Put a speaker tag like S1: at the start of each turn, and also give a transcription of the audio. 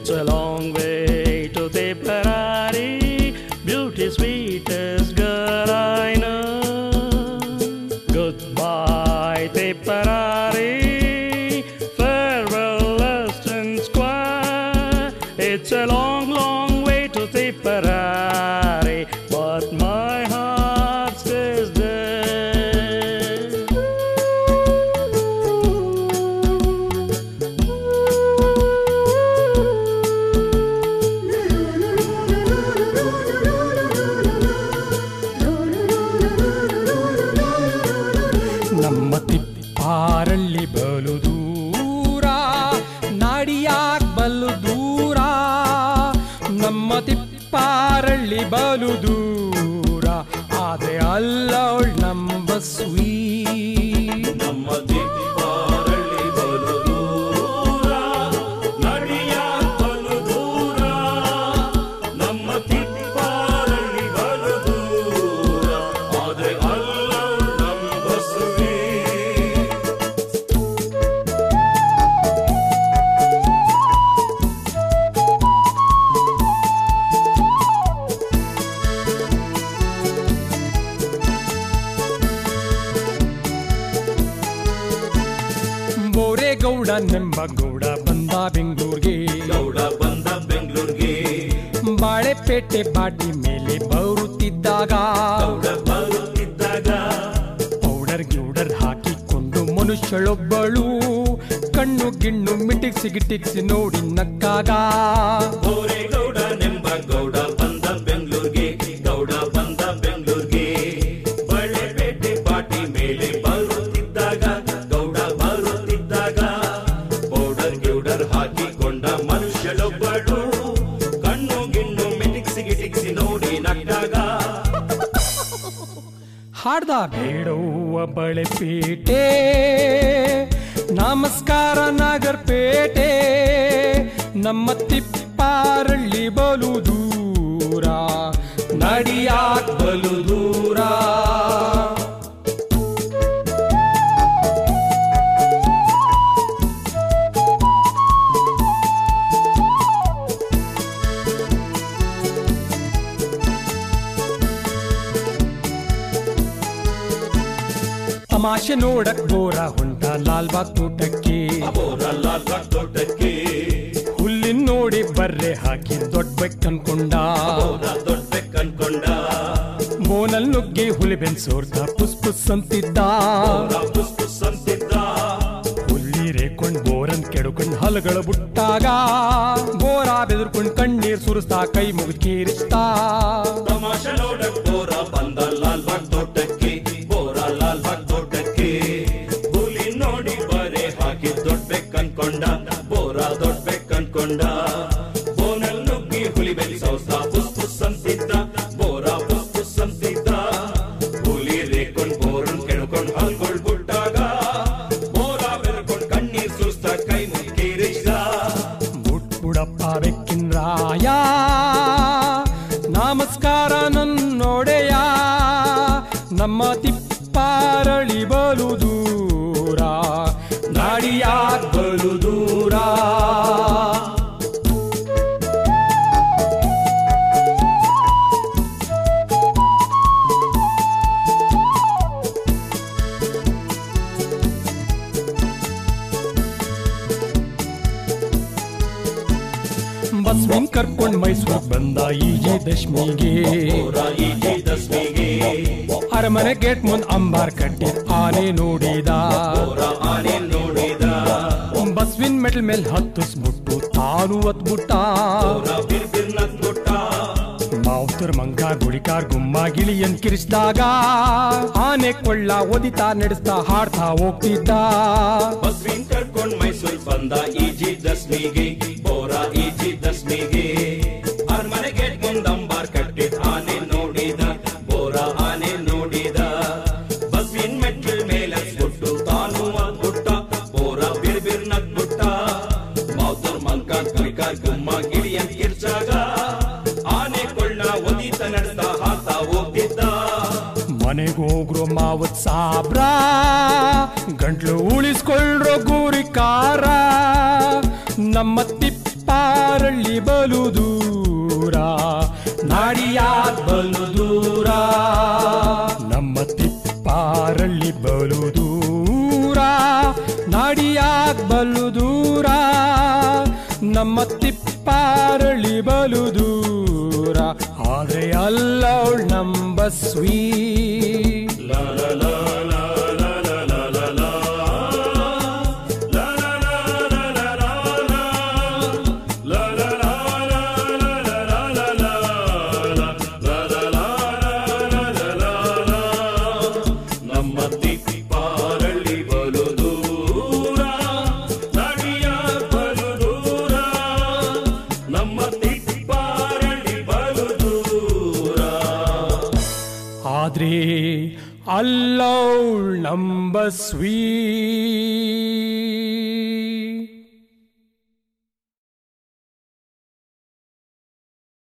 S1: It's a long way to Tipperary, beauty sweetest girl I know. Goodbye, Tipperary, farewell, Western Square. It's a long, long way to Tipperary, but my heart stays there.
S2: ನಮ್ಮ ತಿಪ್ಪಾರಳ್ಳಿ ಬಲು ದೂರ ನಾಡಿಯಾಕ್ ಬಲು ದೂರ ನಮ್ಮ ತಿಪ್ಪಾರಳ್ಳಿ ಬಲು ದೂರ ಆದ್ರೆ ಅಲ್ಲವಳ್ ನಮ್ಮ ಸ್ವೀ
S3: ನಮ್ಮ ತಿಪ್ಪಾರಳ್ಳಿ ಬಲು ದೂರ ನಡಿಯ ಬಲು ದೂರ ನಮ್ಮ ತಿಪ್ಪಾರಳ್ಳಿ ಬಲು ದೂರ ಆದ್ರೆ ಅಲ್ಲ ನಮ್ಮ ಬಸವಿ
S2: ಬೋರೇಗೌಡ ನೆಂಬ ಗೌಡ ಬಂದ ಬೆಂಗಳೂರಿಗೆ
S3: ಗೌಡ ಬಂದ ಬೆಂಗಳೂರಿಗೆ
S2: ಬಾಳೆಪೇಟೆ ಬಾಟಿ ಮೇಲೆ ಬರುತ್ತಿದ್ದಾಗ
S3: ಗೌಡ ಬರುತ್ತಿದ್ದಾಗ
S2: ಪೌಡರ್ ಗಿೌಡರ್ ಹಾಕಿಕೊಂಡು ಮನುಷ್ಯಳೊಬ್ಬಳು ಕಣ್ಣು ಗಿಣ್ಣು ಮಿಟಿಕ್ಸಿ ಗಿಟಿಕ್ಸಿ ನೋಡಿ ನಕ್ಕಾಗ
S3: ಗೌಡ ನೆಂಬ ಗೌಡ ಬಂದ ಬೆಂಗಳೂರಿಗೆ ಗೌಡ ಬಂದ ಬೆಂಗಳೂರಿಗೆ ಬಳೆಪೇಟೆ ಪಾಟಿ ಮೇಲೆ ಬರುತ್ತಿದ್ದಾಗ ಗೌಡ ಬರುತ್ತಿದ್ದಾಗ ಪೌಡರ್ ಗಿೌಡರ್ ಹಾಕಿಕೊಂಡ ಮನುಷ್ಯಳೊಬ್ಬಳು ಕಣ್ಣು ಗಿಣ್ಣು ಮಿಟಿಕ್ಸಿ ಗಿಟಿಕ್ಸಿ ನೋಡಿ ನಕ್ಕಾಗ
S2: ಹಾಡ್ದ ಬೇಡವ್ವ ಬಳೆಪೇಟೆ ನಮಸ್ಕಾರ ನಾಗರ್ಪೇಟೆ ನಮ್ಮ ತಿಪ್ಪಾರಳ್ಳಿ ಬಲು ದೂರ ನಡಿಯಾಕ್ ಬಲು ದೂರ ತಮಾಷೆ ನೋಡಕ್ ಬೋರ ಹೊಂಟ ಲಾಲ್ಬಾಗ್ ತೋಟಕ್ಕೆ
S3: ಬೋರಲ್ಲ ತೋಟಕ್ಕೆ
S2: ಹುಲ್ಲಿನ್ ನೋಡಿ ಬರ್ರೆ ಹಾಕಿ ದೊಡ್ಡ ಬೆಕ್ ಅನ್ಕೊಂಡ
S3: ಬೋರ ದೊಡ್ಡ ಕಣ್ಕೊಂಡ
S2: ಬೋನಲ್ ನುಗ್ಗಿ ಹುಲಿ ಬೆನ್ಸೋರ್ದ ಪುಸ್ ಪುಸ್ ಅಂತಿದ್ದ
S3: ಬೋರ ಪುಸ್ ಪುಸ್ ಅಂತಿದ್ದ
S2: ಹುಲ್ಲಿ ರೇಕೊಂಡ್ ಬೋರನ್ ಕೆಡ್ಕೊಂಡ್ ಹಲಗಳ ಬುಟ್ಟಾಗ ಬೋರ ಬೆದರ್ಕೊಂಡ್ ಕಣ್ಣೀರ್ ಸುರಿಸ್ತಾ ಕೈ ಮುಗಿದ್ ಕೀರಿಸ್ತಾ
S3: ತಮಾಷೆ ನೋಡಕ್ ಬೋರ ಬಂದ ಲಾಲ್ಬಾಗ್ ತೋಟಕ್ಕೆ ಬೋರ ಲಾಲ್ಬಾಗ್ ತೋಟಕ್ಕೆ ಹುಲಿ ನೋಡಿ ಬರೆ ಹಾಕಿ ದೊಡ್ಬೇಕ್ ಅನ್ಕೊಂಡ ಬೋರ ದೊಡ್ಬೇಕ್ ಅನ್ಕೊಂಡ ಬೋನಲ್ ನುಗ್ಗಿ ಹುಲಿ ಬೆಲಿ ಸೌಸ ಪುಸ್ ಪುಸ್ ಅಂತಿದ್ದ ಬೋರ ಪುಸ್ ಪುಸ್ ಅಂತಿದ್ದ ಹುಲಿ ರೇಕೊಂಡ್ ಬೋರನ್ ಕೆಡ್ಕೊಂಡ್ ಹಲ್ಗೊಳ್ ಬಿಟ್ಟಾಗ ಬೋರ ಬೆರ್ಕೊಂಡ್ ಕಣ್ಣೀರ್ ಸುರಿಸ್ತಾ ಕೈ ಮುಕ್ಕೀರಿಸಿದ
S2: ಬುಟ್ಬುಡಪ್ಪ ಬೆಕ್ಕಿನ ರಾಯ ನಮಸ್ಕಾರ ನನ್ನೊಡೆಯ ನಮ್ಮ ತಿಪ್ಪಾರಳಿ ಬಲು ದೂರ ನಾಡಿಯಾಗ್ ಬಲು ದೂರ ಬಸ್ವಿನ್ ಕರ್ಕೊಂಡ್ ಮೈಸೂರ್ ಬಂದ ಈಜೆ ದಶಮಿಗೆ
S3: ಬೋರ ಈಜಿ ದಸ್ಮಿಗೆ
S2: ಅರಮನೆ ಗೇಟ್ ಮುಂದ್ ಅಂಬಾರ್ ಕಟ್ಟಿ ಆನೆ ನೋಡಿದ
S3: ಬೋರ ಆನೆ ನೋಡಿದ
S2: ಬಸ್ವಿನ್ ಮೆಟ್ಲ್ ಮೇಲ್ ಹತ್ತಿಸ್ಬಿಟ್ಟು ತಾನು ಒತ್ಬಿಟ್ಟ
S3: ಬೋರ ಬಿರ್ ಬಿರ್ ನಗ್ಬಿಟ್ಟ
S2: ಮಾವುತರ್ ಮಂಗ ಗುಳಿಕಾರ್ ಗುಮ್ಮ ಗಿಳಿಯನ್ ಕಿರಿಸಿದಾಗ ಆನೆ ಕೊಳ್ಳ ಒದಿತಾ ನಡೆಸ್ತಾ ಹಾಡ್ತಾ ಹೋಗ್ತಿದ್ದ
S3: ಬಸ್ವಿನ್ ಕರ್ಕೊಂಡ್ ಮೈಸೂರ್ ಬಂದ ಈಜಿ ದಸ್ಮಿಗೆ ಬೋರ ಈಜಿ ದಸ್ಮಿಗೆ ಅರಮನೆ ಗೇಟ್ ಮುಂದ್ ಅಂಬಾರ್ ಕಟ್ಟಿ ಆನೆ ನೋಡಿದ ಬೋರ ಆನೆ ನೋಡಿದ ಬಸ್ವಿನ್ ಮೆಟ್ಲ್ ಮೇಲೆ ಬಿಟ್ಟು ತಾನು ಅದ್ಬಿಟ್ಟ ಬೋರ ಬಿರ್ ಬಿರ್ ನಗ್ಬಿಟ್ಟ ಮಾವುತರ್ ಮಂಕ ಗುಳಿಕಾರ್ ಗುಮ್ಮ ಗಿಳಿಯನ್ ಕಿರ್ಚಾಗ ಆನೆ ಕೊಳ್ಳ ಒದಿತ ನಡೆಸ್ತಾ ಹಾಡ್ತಾ ಹೋಗ್ತಿದ್ದ
S2: ಮನೆಗೋಗ್ರೋ ಮಾವತ್ ಸಾಬ್ರ ಗಂಟ್ಲು ಉಳಿಸ್ಕೊಳ್ರೋ ಗೂರಿಕಾರ ನಮ್ಮ ತಿಪ್ಪ ತಿಪ್ಪಾರಳ್ಳಿ ಬಲು ದೂರ ನಾಡಿಯಾದ್ ಬಲು ದೂರ ನಮ್ಮ ತಿಪ್ಪಾರಳ್ಳಿ ಬಲು ದೂರ ನಾಡಿಯಾದ್ ಬಲು ದೂರ ನಮ್ಮ ತಿಪ್ಪಾರಳ್ಳಿ ಬಲು ದೂರ ಆದ್ರೆ ಅಲ್ಲವಳ್ ನಂಬಸ್ವೀ
S3: ನಮ್ಮ ತಿಪ್ಪಾರಳ್ಳಿ ಬಲು ದೂರ ನಡಿಯ ಬಲು ದೂರ ನಮ್ಮ ತಿಪ್ಪಾರಳ್ಳಿ ಬಲು ದೂರ
S2: ಆದ್ರೆ ಅಲ್ಲವಳ್ ನಂಬಸ್ವೀ